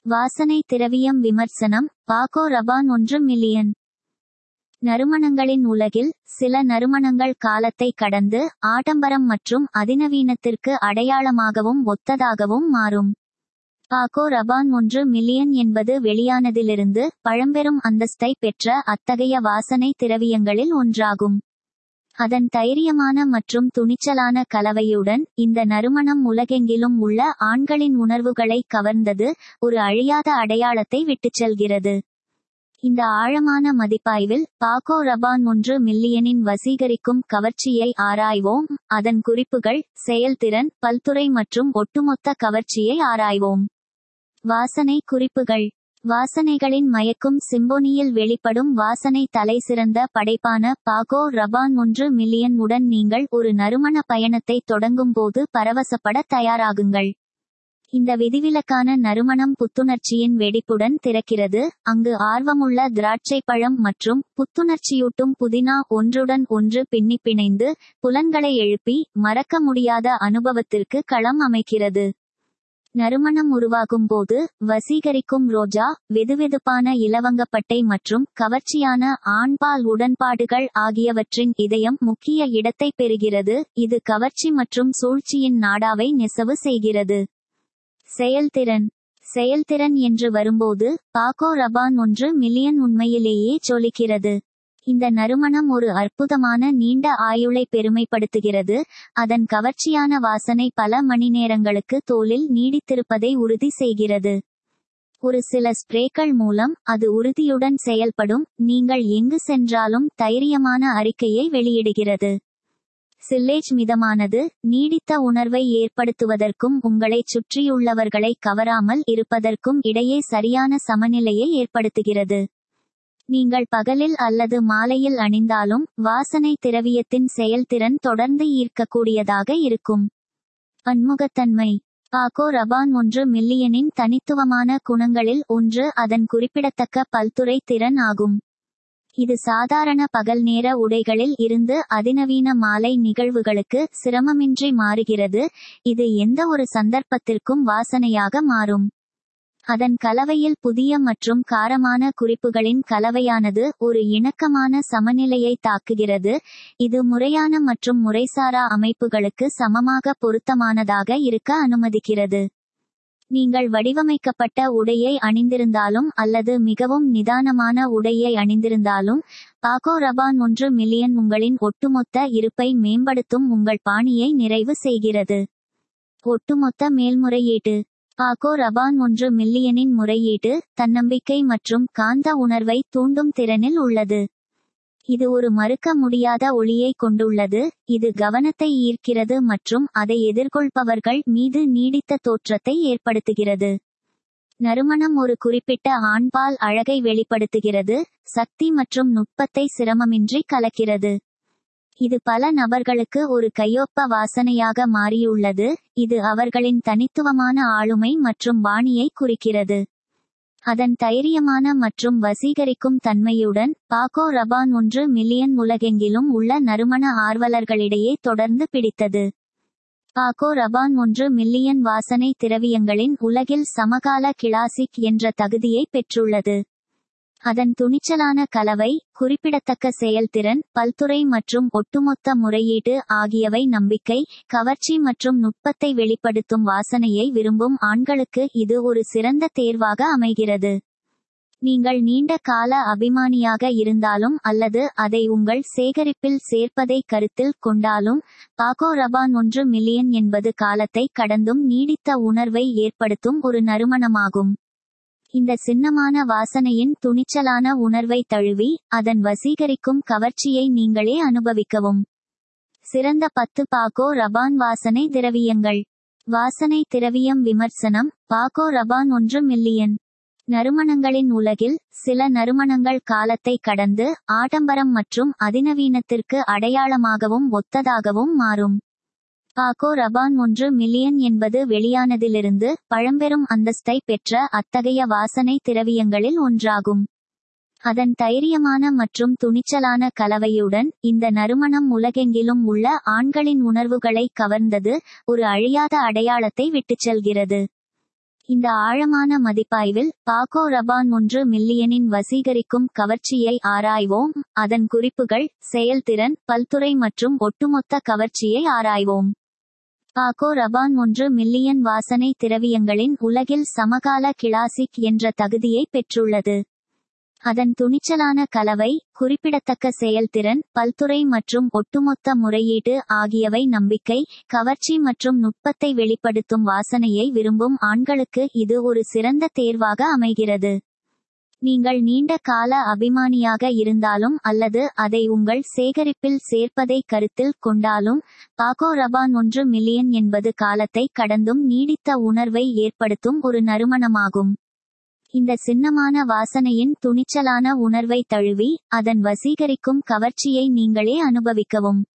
வாசனை திரவியம் விமர்சனம் பாகோ ரபான் ஒன்று மில்லியன் நறுமணங்களின் உலகில் சில நறுமணங்கள் காலத்தை கடந்து ஆடம்பரம் மற்றும் அதிநவீனத்திற்கு அடையாளமாகவும் ஒத்ததாகவும் மாறும் பாகோ ரபான் ஒன்று மில்லியன் என்பது வெளியானதிலிருந்து பழம்பெரும் அந்தஸ்தை பெற்ற அத்தகைய வாசனை திரவியங்களில் ஒன்றாகும் அதன் தைரியமான மற்றும் துணிச்சலான கலவையுடன் இந்த நறுமணம் உலகெங்கிலும் உள்ள ஆண்களின் உணர்வுகளை கவர்ந்தது ஒரு அழியாத அடையாளத்தை விட்டுச் செல்கிறது இந்த ஆழமான மதிப்பாய்வில் பாகோ ரபான் ஒன்று மில்லியனின் வசீகரிக்கும் கவர்ச்சியை ஆராய்வோம் அதன் குறிப்புகள் செயல்திறன் பல்துறை மற்றும் ஒட்டுமொத்த கவர்ச்சியை ஆராய்வோம் வாசனை குறிப்புகள் வாசனைகளின் மயக்கும் சிம்போனியில் வெளிப்படும் வாசனை தலைசிறந்த படைப்பான பாகோ ரபான் ஒன்று மில்லியன் உடன் நீங்கள் ஒரு நறுமண பயணத்தை தொடங்கும் போது பரவசப்பட தயாராகுங்கள் இந்த விதிவிலக்கான நறுமணம் புத்துணர்ச்சியின் வெடிப்புடன் திறக்கிறது அங்கு ஆர்வமுள்ள திராட்சை பழம் மற்றும் புத்துணர்ச்சியூட்டும் புதினா ஒன்றுடன் ஒன்று பின்னி பிணைந்து புலன்களை எழுப்பி மறக்க முடியாத அனுபவத்திற்கு களம் அமைக்கிறது நறுமணம் உருவாகும் போது வசீகரிக்கும் ரோஜா வெதுவெதுப்பான இலவங்கப்பட்டை மற்றும் கவர்ச்சியான ஆண்பால் உடன்பாடுகள் ஆகியவற்றின் இதயம் முக்கிய இடத்தை பெறுகிறது இது கவர்ச்சி மற்றும் சூழ்ச்சியின் நாடாவை நெசவு செய்கிறது செயல்திறன் செயல்திறன் என்று வரும்போது பாகோ ரபான் ஒன்று மில்லியன் உண்மையிலேயே ஜொலிக்கிறது இந்த நறுமணம் ஒரு அற்புதமான நீண்ட ஆயுளை பெருமைப்படுத்துகிறது அதன் கவர்ச்சியான வாசனை பல மணி நேரங்களுக்கு தோலில் நீடித்திருப்பதை உறுதி செய்கிறது ஒரு சில ஸ்ப்ரேக்கள் மூலம் அது உறுதியுடன் செயல்படும் நீங்கள் எங்கு சென்றாலும் தைரியமான அறிக்கையை வெளியிடுகிறது சில்லேஜ் மிதமானது நீடித்த உணர்வை ஏற்படுத்துவதற்கும் உங்களைச் சுற்றியுள்ளவர்களை கவராமல் இருப்பதற்கும் இடையே சரியான சமநிலையை ஏற்படுத்துகிறது நீங்கள் பகலில் அல்லது மாலையில் அணிந்தாலும் வாசனை திரவியத்தின் செயல்திறன் தொடர்ந்து ஈர்க்கக்கூடியதாக இருக்கும் பன்முகத்தன்மை பாகோ ரபான் ஒன்று மில்லியனின் தனித்துவமான குணங்களில் ஒன்று அதன் குறிப்பிடத்தக்க பல்துறை திறன் ஆகும் இது சாதாரண பகல் நேர உடைகளில் இருந்து அதிநவீன மாலை நிகழ்வுகளுக்கு சிரமமின்றி மாறுகிறது இது எந்த ஒரு சந்தர்ப்பத்திற்கும் வாசனையாக மாறும் அதன் கலவையில் புதிய மற்றும் காரமான குறிப்புகளின் கலவையானது ஒரு இணக்கமான சமநிலையை தாக்குகிறது இது முறையான மற்றும் முறைசாரா அமைப்புகளுக்கு சமமாக பொருத்தமானதாக இருக்க அனுமதிக்கிறது நீங்கள் வடிவமைக்கப்பட்ட உடையை அணிந்திருந்தாலும் அல்லது மிகவும் நிதானமான உடையை அணிந்திருந்தாலும் பாகோ ரபான் ஒன்று மில்லியன் உங்களின் ஒட்டுமொத்த இருப்பை மேம்படுத்தும் உங்கள் பாணியை நிறைவு செய்கிறது ஒட்டுமொத்த மேல்முறையீட்டு பாகோ ரபான் ஒன்று மில்லியனின் முறையீடு தன்னம்பிக்கை மற்றும் காந்த உணர்வை தூண்டும் திறனில் உள்ளது இது ஒரு மறுக்க முடியாத ஒளியை கொண்டுள்ளது இது கவனத்தை ஈர்க்கிறது மற்றும் அதை எதிர்கொள்பவர்கள் மீது நீடித்த தோற்றத்தை ஏற்படுத்துகிறது நறுமணம் ஒரு குறிப்பிட்ட ஆண்பால் அழகை வெளிப்படுத்துகிறது சக்தி மற்றும் நுட்பத்தை சிரமமின்றி கலக்கிறது இது பல நபர்களுக்கு ஒரு கையொப்ப வாசனையாக மாறியுள்ளது இது அவர்களின் தனித்துவமான ஆளுமை மற்றும் பாணியை குறிக்கிறது அதன் தைரியமான மற்றும் வசீகரிக்கும் தன்மையுடன் பாகோ ரபான் ஒன்று மில்லியன் உலகெங்கிலும் உள்ள நறுமண ஆர்வலர்களிடையே தொடர்ந்து பிடித்தது பாகோ ரபான் ஒன்று மில்லியன் வாசனை திரவியங்களின் உலகில் சமகால கிளாசிக் என்ற தகுதியை பெற்றுள்ளது அதன் துணிச்சலான கலவை குறிப்பிடத்தக்க செயல்திறன் பல்துறை மற்றும் ஒட்டுமொத்த முறையீடு ஆகியவை நம்பிக்கை கவர்ச்சி மற்றும் நுட்பத்தை வெளிப்படுத்தும் வாசனையை விரும்பும் ஆண்களுக்கு இது ஒரு சிறந்த தேர்வாக அமைகிறது நீங்கள் நீண்ட கால அபிமானியாக இருந்தாலும் அல்லது அதை உங்கள் சேகரிப்பில் சேர்ப்பதை கருத்தில் கொண்டாலும் பாகோ ரபான் ஒன்று மில்லியன் என்பது காலத்தை கடந்தும் நீடித்த உணர்வை ஏற்படுத்தும் ஒரு நறுமணமாகும் இந்த சின்னமான வாசனையின் துணிச்சலான உணர்வை தழுவி அதன் வசீகரிக்கும் கவர்ச்சியை நீங்களே அனுபவிக்கவும் சிறந்த பத்து பாகோ ரபான் வாசனை திரவியங்கள் வாசனை திரவியம் விமர்சனம் பாகோ ரபான் ஒன்று மில்லியன் நறுமணங்களின் உலகில் சில நறுமணங்கள் காலத்தை கடந்து ஆடம்பரம் மற்றும் அதிநவீனத்திற்கு அடையாளமாகவும் ஒத்ததாகவும் மாறும் பாகோ ரபான் ஒன்று மில்லியன் என்பது வெளியானதிலிருந்து பழம்பெரும் அந்தஸ்தை பெற்ற அத்தகைய வாசனை திரவியங்களில் ஒன்றாகும் அதன் தைரியமான மற்றும் துணிச்சலான கலவையுடன் இந்த நறுமணம் உலகெங்கிலும் உள்ள ஆண்களின் உணர்வுகளை கவர்ந்தது ஒரு அழியாத அடையாளத்தை விட்டுச் செல்கிறது இந்த ஆழமான மதிப்பாய்வில் பாகோ ரபான் ஒன்று மில்லியனின் வசீகரிக்கும் கவர்ச்சியை ஆராய்வோம் அதன் குறிப்புகள் செயல்திறன் பல்துறை மற்றும் ஒட்டுமொத்த கவர்ச்சியை ஆராய்வோம் பாகோ ரபான் ஒன்று மில்லியன் வாசனை திரவியங்களின் உலகில் சமகால கிளாசிக் என்ற தகுதியை பெற்றுள்ளது அதன் துணிச்சலான கலவை குறிப்பிடத்தக்க செயல்திறன் பல்துறை மற்றும் ஒட்டுமொத்த முறையீடு ஆகியவை நம்பிக்கை கவர்ச்சி மற்றும் நுட்பத்தை வெளிப்படுத்தும் வாசனையை விரும்பும் ஆண்களுக்கு இது ஒரு சிறந்த தேர்வாக அமைகிறது நீங்கள் நீண்ட கால அபிமானியாக இருந்தாலும் அல்லது அதை உங்கள் சேகரிப்பில் சேர்ப்பதை கருத்தில் கொண்டாலும் பாகோ ரபான் ஒன்று மில்லியன் என்பது காலத்தை கடந்தும் நீடித்த உணர்வை ஏற்படுத்தும் ஒரு நறுமணமாகும் இந்த சின்னமான வாசனையின் துணிச்சலான உணர்வை தழுவி அதன் வசீகரிக்கும் கவர்ச்சியை நீங்களே அனுபவிக்கவும்